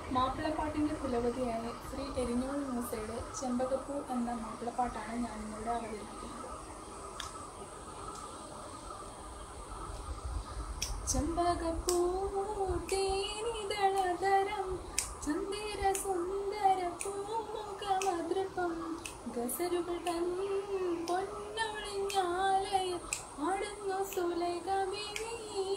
മാപ്പിളപ്പാട്ടിൻ്റെ കുലപതിയായ ശ്രീ എരിഞ്ഞോൾ മൂസയുടെ ചെമ്പകപ്പൂ എന്ന മാപ്പിളപ്പാട്ടാണ് ഞാൻ ഇന്നിവിടെ അവതരിപ്പിക്കുന്നത് ചെമ്പകപ്പൂതേനിതളതരം ചന്ദിര സുന്ദര പൂമുഖമതൃപ്പം ഗസരുകൾ തൻ പൊന്നൊളിഞ്ഞാലയിൽ ആടുന്നു സുലകവിനി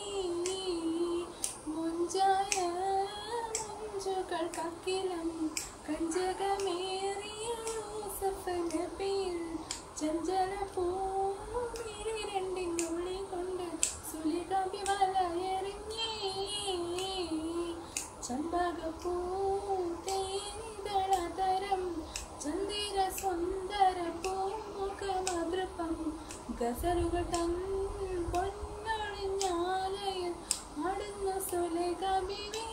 മുഞ്ചായ മുഞ്ചുകൾ കക്കിലം കഞ്ചകമേറിയ യൂസഫ് നബിയിൽ ചഞ്ചല പൂമിഴി രണ്ടിനുള്ളി കൊണ്ട് സുലികവി വലയെറിഞ്ഞേ ചമ്പകപ്പൂ തേനിതളതരം ചന്ദിര സുന്ദര പൂമുഖമതൃപ്പം ഗസലുകൾ തൻ പൊന്നൊളിഞ്ഞാലയിൽ ആടുന്ന സുലകവിനി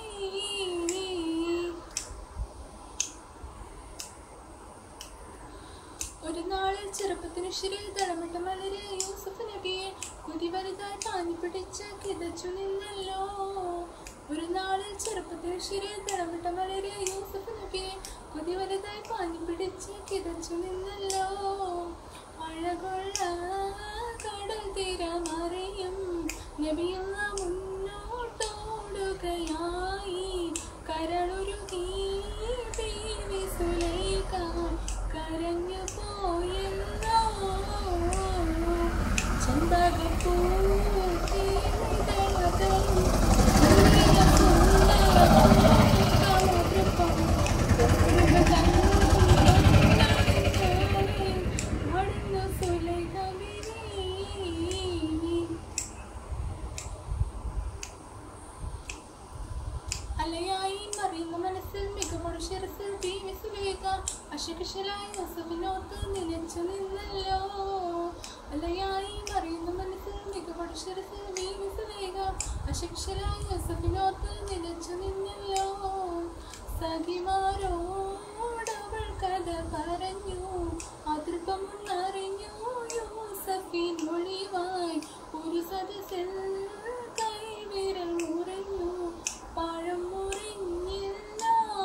ഒരു നാളിൽ ചെറുപ്പത്തിന് ശിരിൽ തളമിട്ട മലരെ യൂസഫ് നബിയെ കുതി വലുതായി പാഞ്ഞു പിടിച്ച് കിതച്ചു നിന്നല്ലോ ഒരു നാളിൽ ചെറുപ്പത്തിന് ശിരിൽ തളമിട്ട മലരെ യൂസഫ് നബിയെ കുതി വലുതായി പാഞ്ഞു പിടിച്ച് കിതച്ചു നിന്നല്ലോ അഴകൊള്ള കടൽ തീരമറിയും നബിയുള്ള മുന്നോട്ടോടുകയായി കരളുരുകി ബീവി സുലൈഖ കരഞ്ഞു പോയല്ലോ ചെമ്പകപ്പൂ അലയായി മറിയുന്ന മനസ്സിൽ മികവൊരു ശിരസിൽ ബീവി സുലേഖ അശകശലായി യൂസഫിനോത്ത് നിലച്ചു നിന്നല്ലോ അലയായി മറിയുന്ന മനസ്സിൽ മികവൊരു ശിരസിൽ ബീവി സുലേഖ അശകശലായി യൂസഫിനോത്ത് നിലച്ചു നിന്നല്ലോ സഖിമാരോടവൾ കഥ പറഞ്ഞു അതൃപ്പമൊന്നറിഞ്ഞു യൂസഫിനൊളിവായി ഒരു സദസ്സിൽ കൈവിരൽ മുറിഞ്ഞു പഴം മുറിഞ്ഞില്ല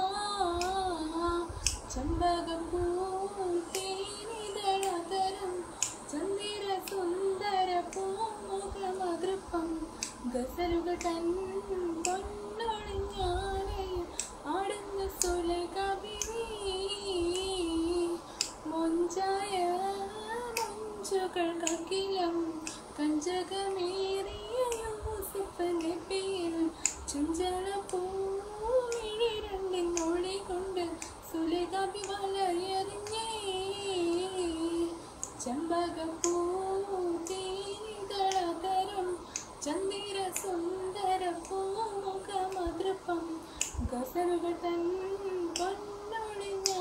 ചെമ്പകപ്പൂതേനിതളതരം ചന്ദിര സുന്ദര പൂമുഖമതൃപ്പം ഗസലുകൾ തൻ പൊന്നൊളിഞ്ഞാലേ ആടുന്ന സുലകവിനി മൊഞ്ചായ മൊഞ്ചുകൾ കക്കിലം കഞ്ചകമേറിയ യൂസഫ് നബിയിൽ ചഞ്ചല പൂമിഴി രണ്ടിനൊളി കൊണ്ട് സുലകവി വലയെറിഞ്ഞേ ചെമ്പകപ്പൂ തേനിതളതരം ചന്ദിര സുന്ദര പൂമുഖമതൃപ്പം ഗസലുകൾ തൻ പൊന്നൊളിഞ്ഞ